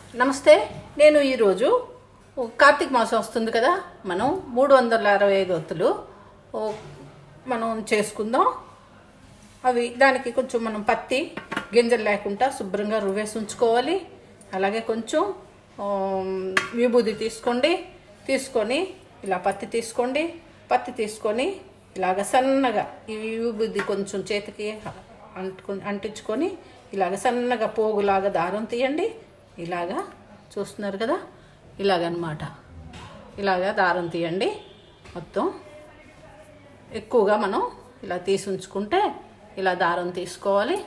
నమస్తే నేను ఈరోజు ఓ కార్తీక మాసం వస్తుంది కదా మనం మూడు వందల అరవై ఐదు ఒత్తులు ఓ మనం చేసుకుందాం అవి దానికి కొంచెం మనం పత్తి గింజలు లేకుండా శుభ్రంగా రువ్వేసి ఉంచుకోవాలి అలాగే కొంచెం ఆమ్, విభూది తీసుకోండి తీసుకొని ఇలా పత్తి తీసుకోండి పత్తి తీసుకొని ఇలాగ సన్నగా ఈ విభూది కొంచెం చేతికి అంటుకొని అంటించుకొని ఇలాగ సన్నగా పోగులాగా దారం తీయండి ఇలాగా చూస్తున్నారు కదా ఇలాగనమాట ఇలాగా దారం తీయండి మొత్తం ఎక్కువగా మనం ఇలా తీసి ఉంచుకుంటే ఇలా దారం తీసుకోవాలి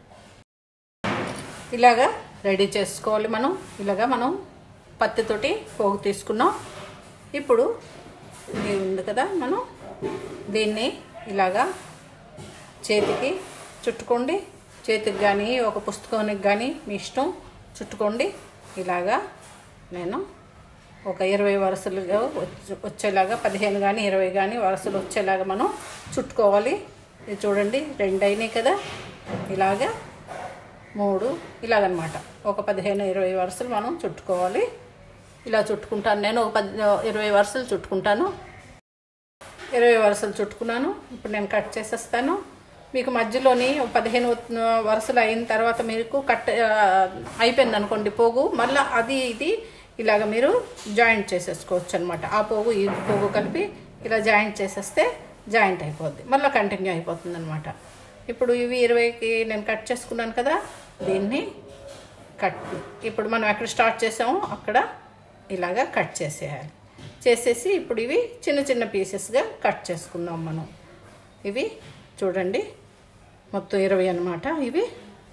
ఇలాగా రెడీ చేసుకోవాలి మనం ఇలాగా మనం పత్తితోటి పోగు తీసుకున్నాం ఇప్పుడు ఇది ఉంది కదా మనం దీన్ని ఇలాగా చేతికి చుట్టుకోండి చేతికి కానీ ఒక పుస్తకానికి కానీ మీ ఇష్టం చుట్టుకోండి ఇలాగా నేను ఒక ఇరవై వరుసలుగా వచ్చి- వచ్చేలాగా పదిహేను కానీ ఇరవై కానీ వరుసలు వచ్చేలాగా మనం చుట్టుకోవాలి ఇది చూడండి రెండు అయినాయి కదా ఇలాగా మూడు ఇలాగనమాట ఒక పదిహేను ఇరవై వరుసలు మనం చుట్టుకోవాలి ఇలా చుట్టుకుంటాను నేను ఒక పది ఇరవై వరుసలు చుట్టుకుంటాను ఇరవై వరుసలు చుట్టుకున్నాను ఇప్పుడు నేను కట్ చేసేస్తాను మీకు మధ్యలోని ఒక పదిహేను వరుసలు అయిన తర్వాత మీకు కట్ ఆ, అయిపోయింది అనుకోండి పోగు మళ్ళీ అది ఇది ఇలాగ మీరు జాయింట్ చేసేసుకోవచ్చు అనమాట ఆ పోగు ఈ పోగు కలిపి ఇలా జాయింట్ చేసేస్తే జాయింట్ అయిపోద్ది మళ్ళీ కంటిన్యూ అయిపోతుంది అనమాట ఇప్పుడు ఇవి ఇరవైకి నేను కట్ చేసుకున్నాను కదా దీన్ని కట్ ఇప్పుడు మనం ఎక్కడ స్టార్ట్ చేసామో అక్కడ ఇలాగా కట్ చేసేయాలి చేసేసి ఇప్పుడు ఇవి చిన్న చిన్న పీసెస్గా కట్ చేసుకుందాం మనం ఇవి చూడండి మొత్తం ఇరవై అన్నమాట ఇవి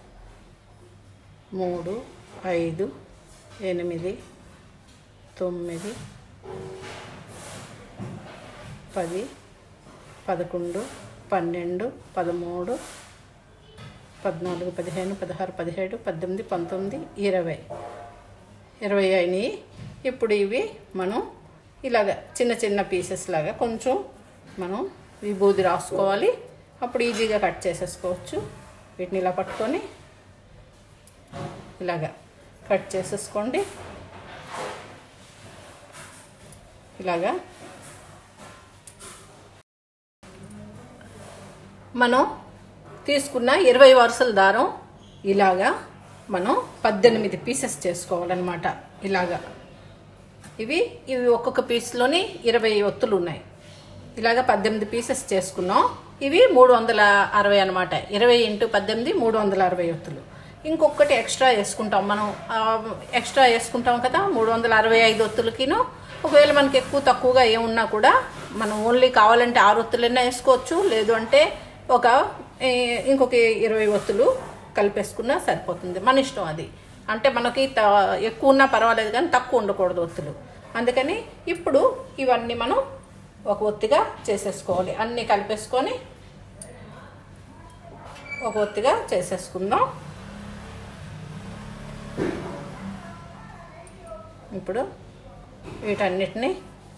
మూడు ఐదు ఎనిమిది తొమ్మిది పది పదకొండు పన్నెండు పదమూడు పద్నాలుగు పదిహేను పదహారు పదిహేడు పద్దెనిమిది పంతొమ్మిది ఇరవై ఇరవై అయినాయి ఇప్పుడు ఇవి మనం ఇలాగ చిన్న చిన్న పీసెస్ లాగా కొంచెం మనం విభూది రాసుకోవాలి అప్పుడు ఈజీగా కట్ చేసేసుకోవచ్చు వీటిని ఇలా పట్టుకొని ఇలాగా కట్ చేసేసుకోండి ఇలాగా మనం తీసుకున్న ఇరవై వరుసల దారం ఇలాగా మనం పద్దెనిమిది పీసెస్ చేసుకోవాలన్నమాట ఇలాగా ఇవి ఇవి ఒక్కొక్క పీస్లోని ఇరవై ఒత్తులు ఉన్నాయి ఇలాగ పద్దెనిమిది పీసెస్ చేసుకున్నాం ఇవి మూడు వందల అరవై అనమాట ఇరవై ఇంటూ పద్దెనిమిది మూడు వందల అరవై ఒత్తులు ఇంకొకటి ఎక్స్ట్రా వేసుకుంటాం మనం ఆ, ఎక్స్ట్రా వేసుకుంటాం కదా మూడు వందల అరవై ఐదు ఒత్తులకిను ఒకవేళ మనకి ఎక్కువ తక్కువగా ఏమున్నా కూడా మనం ఓన్లీ కావాలంటే ఆరు ఒత్తులైనా వేసుకోవచ్చు లేదు అంటే ఒక ఏ, ఇంకొక ఇరవై ఒత్తులు కలిపేసుకున్నా సరిపోతుంది మన ఇష్టం అది అంటే మనకి త ఎక్కువ ఉన్నా పర్వాలేదు కానీ తక్కువ ఉండకూడదు ఒత్తులు అందుకని ఇప్పుడు ఇవన్నీ మనం ఒక ఒత్తిగా చేసేసుకోవాలి అన్నీ కలిపేసుకొని ఒక ఒత్తిగా చేసేసుకుందాం ఇప్పుడు వీటన్నిటిని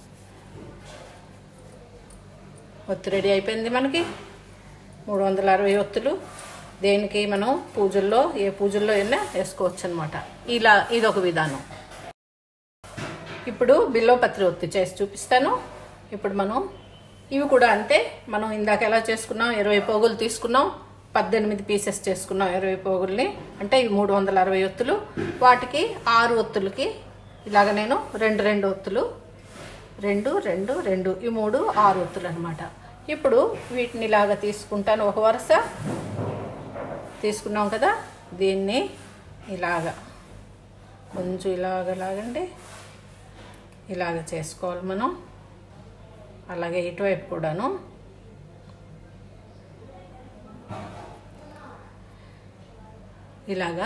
ఒత్తి రెడీ అయిపోయింది మనకి మూడు వందల అరవై ఒత్తులు దేనికి మనం పూజల్లో ఏ పూజల్లో అయినా వేసుకోవచ్చు అనమాట ఇలా ఇదొక విధానం ఇప్పుడు బిల్వపత్రి ఒత్తి చేసి చూపిస్తాను ఇప్పుడు మనం ఇవి కూడా అంతే మనం ఇందాక ఎలా చేసుకున్నాం ఇరవై పోగులు తీసుకున్నాం పద్దెనిమిది పీసెస్ చేసుకున్నాం ఇరవై పోగుల్ని అంటే ఇవి మూడు వందల అరవై ఒత్తులు వాటికి ఆరు ఒత్తులకి ఇలాగ నేను రెండు రెండు ఒత్తులు రెండు రెండు రెండు ఈ మూడు ఆరు ఒత్తులు అనమాట ఇప్పుడు వీటిని ఇలాగ తీసుకుంటాను ఒక వరుస తీసుకున్నాం కదా దీన్ని ఇలాగ కొంచెం ఇలాగ లాగండి ఇలాగ చేసుకోవాలి మనం అలాగే ఇటువైపు కూడాను ఇలాగా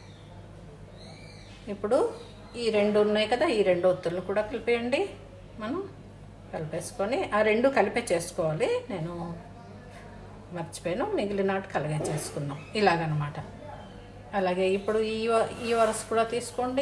ఇప్పుడు ఈ రెండు ఉన్నాయి కదా ఈ రెండు ఒత్తులను కూడా కలిపేయండి మనం కలిపేసుకొని ఆ రెండు కలిపే చేసుకోవాలి నేను మర్చిపోయాను మిగిలిన నాటి కలిగే చేసుకుందాం ఇలాగనమాట అలాగే ఇప్పుడు ఈ వ- ఈ వరస కూడా తీసుకోండి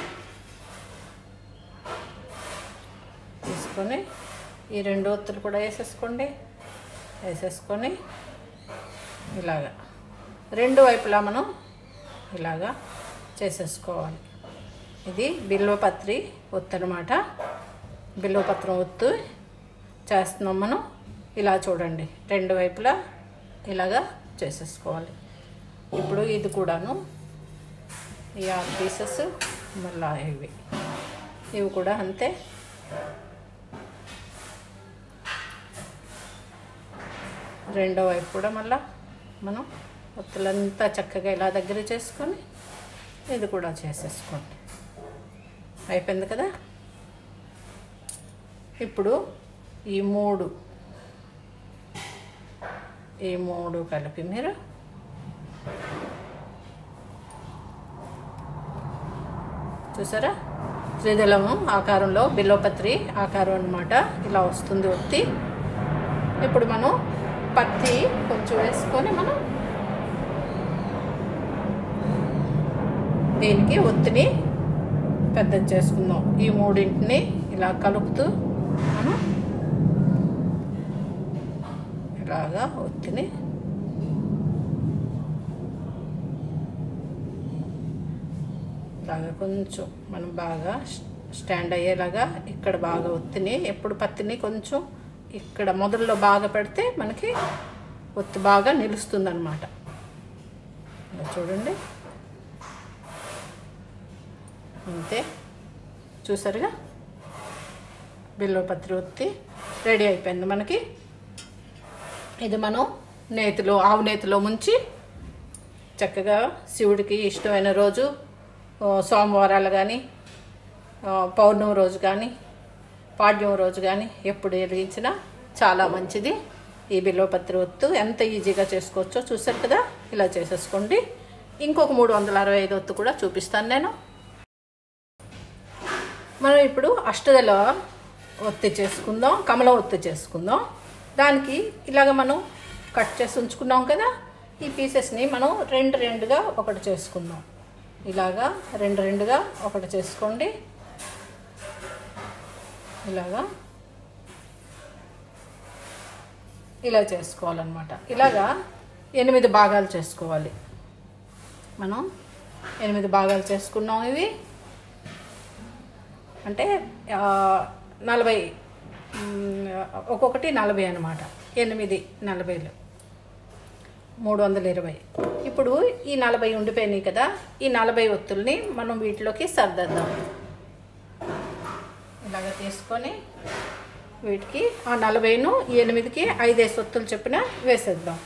తీసుకొని ఈ రెండు ఒత్తులు కూడా వేసేసుకోండి వేసేసుకొని ఇలాగా రెండు వైపులా మనం ఇలాగా చేసేసుకోవాలి ఇది బిల్వపత్రి ఒత్తు అనమాట బిల్వపత్రం ఒత్తు చేస్తున్నాం మనం ఇలా చూడండి రెండు వైపులా ఇలాగా చేసేసుకోవాలి ఇప్పుడు ఇది కూడాను ఈ ఆరు పీసెస్ మళ్ళా ఇవి ఇవి కూడా అంతే రెండో వైపు కూడా మళ్ళా మనం ఒత్తులంతా చక్కగా ఇలా దగ్గర చేసుకొని ఇది కూడా చేసేసుకోండి అయిపోయింది కదా ఇప్పుడు ఈ మూడు ఈ మూడు కలిపి మీరు చూసారా త్రిదళము ఆకారంలో బిల్వపత్రి ఆకారం అన్నమాట ఇలా వస్తుంది ఒత్తి ఇప్పుడు మనం పత్తి కొంచెం వేసుకొని మనం దీనికి ఒత్తిని పెద్దది చేసుకుందాం ఈ మూడింటిని ఇలా కలుపుతూ మనం ఇలాగా ఒత్తిని ఇలాగా కొంచెం మనం బాగా స్టాండ్ అయ్యేలాగా ఇక్కడ బాగా ఒత్తిని ఎప్పుడు పత్తిని కొంచెం ఇక్కడ మొదల్లో బాగా పెడితే మనకి ఒత్తి బాగా నిలుస్తుంది అనమాట చూడండి అంతే చూసారుగా బిల్వపత్రి ఒత్తి రెడీ అయిపోయింది మనకి ఇది మనం నేతిలో ఆవు నేతిలో ముంచి చక్కగా శివుడికి ఇష్టమైన రోజు ఆ, సోమవారాలు కానీ పౌర్ణమి రోజు కానీ పాడ్యం రోజు కానీ ఎప్పుడు వెలిగించినా చాలా మంచిది ఈ బిల్వపత్రి ఒత్తు ఎంత ఈజీగా చేసుకోవచ్చో చూసారు కదా ఇలా చేసేసుకోండి ఇంకొక మూడు వందల అరవై ఐదు ఒత్తు కూడా చూపిస్తాను నేను మనం ఇప్పుడు అష్టదల ఒత్తి చేసుకుందాం కమల ఒత్తి చేసుకుందాం దానికి ఇలాగ మనం కట్ చేసి ఉంచుకున్నాం కదా ఈ పీసెస్ని మనం రెండు రెండుగా ఒకటి చేసుకుందాం ఇలాగా రెండు రెండుగా ఒకటి చేసుకోండి ఇలాగా ఇలా చేసుకోవాలన్నమాట ఇలాగా ఎనిమిది భాగాలు చేసుకోవాలి మనం ఎనిమిది భాగాలు చేసుకున్నాం ఇవి అంటే ఆ, నలభై మ్, ఒక్కొక్కటి నలభై అనమాట ఎనిమిది నలభైలు మూడు వందల ఇరవై ఇప్పుడు ఈ నలభై ఉండిపోయినాయి కదా ఈ నలభై ఒత్తుల్ని మనం వీటిలోకి సర్దేద్దాం ఇలాగ తీసుకొని వీటికి ఆ నలభైను ఈ ఎనిమిదికి ఐదేసి ఒత్తులు చెప్పిన వేసేద్దాం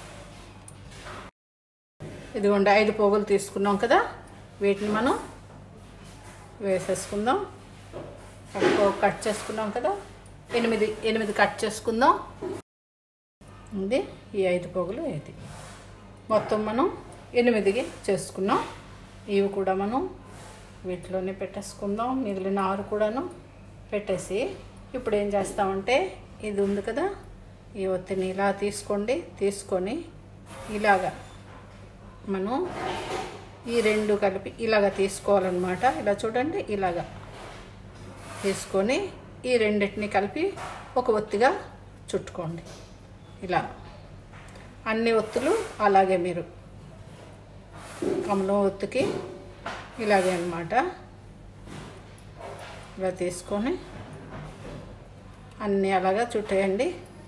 ఇదిగోండి ఐదు పోగులు తీసుకున్నాం కదా వీటిని మనం వేసేసుకుందాం ఒక్కో కట్ చేసుకున్నాం కదా ఎనిమిది ఎనిమిది కట్ చేసుకుందాం ఇది ఈ ఐదు పోగులు ఇది మొత్తం మనం ఎనిమిది చేసుకున్నాం ఇవి కూడా మనం వీటిలోనే పెట్టేసుకుందాం మిగిలిన ఆరు కూడాను పెట్టేసి ఇప్పుడు ఏం చేస్తామంటే ఇది ఉంది కదా ఈ ఒత్తిని ఇలా తీసుకోండి తీసుకొని ఇలాగా మనం ఈ రెండు కలిపి ఇలాగ తీసుకోవాలన్నమాట ఇలా చూడండి ఇలాగా తీసుకొని ఈ రెండింటిని కలిపి ఒక ఒత్తిగా చుట్టుకోండి ఇలా అన్ని ఒత్తులు అలాగే మీరు కమలం ఒత్తుకి ఇలాగే అన్నమాట ఇలా తీసుకొని అన్నీ అలాగా చుట్టేయండి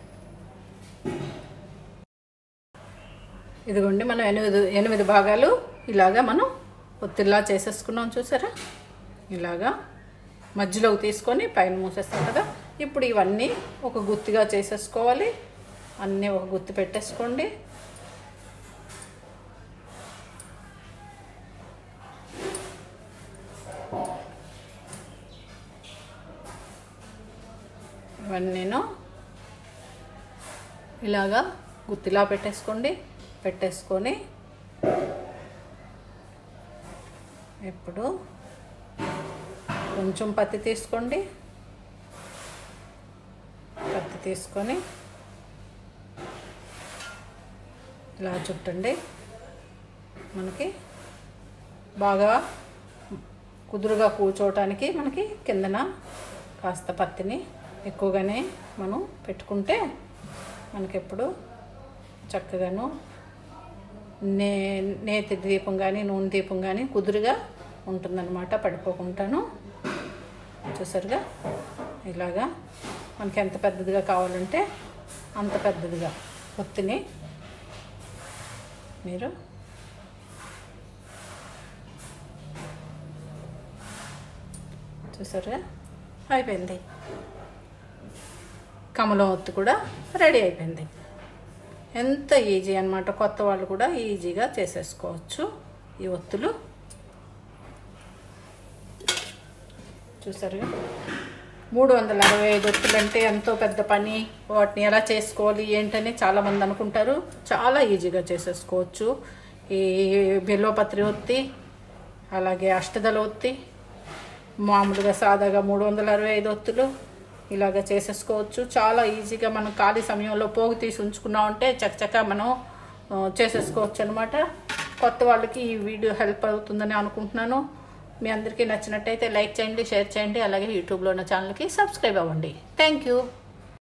ఇదిగోండి మనం ఎనిమిది ఎనిమిది భాగాలు ఇలాగా మనం ఒత్తిడిలా చేసేసుకున్నాం చూసారా ఇలాగా మధ్యలోకి తీసుకొని పైన మూసేస్తాం కదా ఇప్పుడు ఇవన్నీ ఒక గుత్తిగా చేసేసుకోవాలి అన్నీ ఒక గుత్తి పెట్టేసుకోండి ఇవన్నీను ఇలాగా గుత్తిలా పెట్టేసుకోండి పెట్టేసుకొని ఇప్పుడు కొంచెం పత్తి తీసుకోండి పత్తి తీసుకొని ఇలా చుట్టండి మనకి బాగా కుదురుగా కూర్చోవటానికి మనకి కిందన కాస్త పత్తిని ఎక్కువగానే మనం పెట్టుకుంటే మనకెప్పుడు చక్కగాను నే నేతి దీపం కానీ నూనె దీపం కానీ కుదురుగా ఉంటుందన్నమాట పడిపోకుంటాను చూసారుగా ఇలాగా మనకి ఎంత పెద్దదిగా కావాలంటే అంత పెద్దదిగా ఒత్తిని మీరు చూసారుగా అయిపోయింది కమలం ఒత్తు కూడా రెడీ అయిపోయింది ఎంత ఈజీ అనమాట కొత్త వాళ్ళు కూడా ఈజీగా చేసేసుకోవచ్చు ఈ ఒత్తులు చూసారుగా మూడు వందల అరవై ఐదు ఒత్తులు అంటే ఎంతో పెద్ద పని వాటిని ఎలా చేసుకోవాలి ఏంటని చాలామంది అనుకుంటారు చాలా ఈజీగా చేసేసుకోవచ్చు ఈ బిల్వపత్రి ఒత్తి అలాగే అష్టదల ఒత్తి మామూలుగా సాదాగా మూడు వందల అరవై ఐదు ఒత్తులు ఇలాగ చేసేసుకోవచ్చు చాలా ఈజీగా మనం ఖాళీ సమయంలో పోగు తీసి ఉంచుకున్నామంటే చకచక మనం ఆ, చేసేసుకోవచ్చు అనమాట కొత్త వాళ్ళకి ఈ వీడియో హెల్ప్ అవుతుందని అనుకుంటున్నాను మీ అందరికీ నచ్చినట్టయితే లైక్ చేయండి షేర్ చేయండి అలాగే యూట్యూబ్లో ఉన్న ఛానల్కి సబ్స్క్రైబ్ అవ్వండి థ్యాంక్ యూ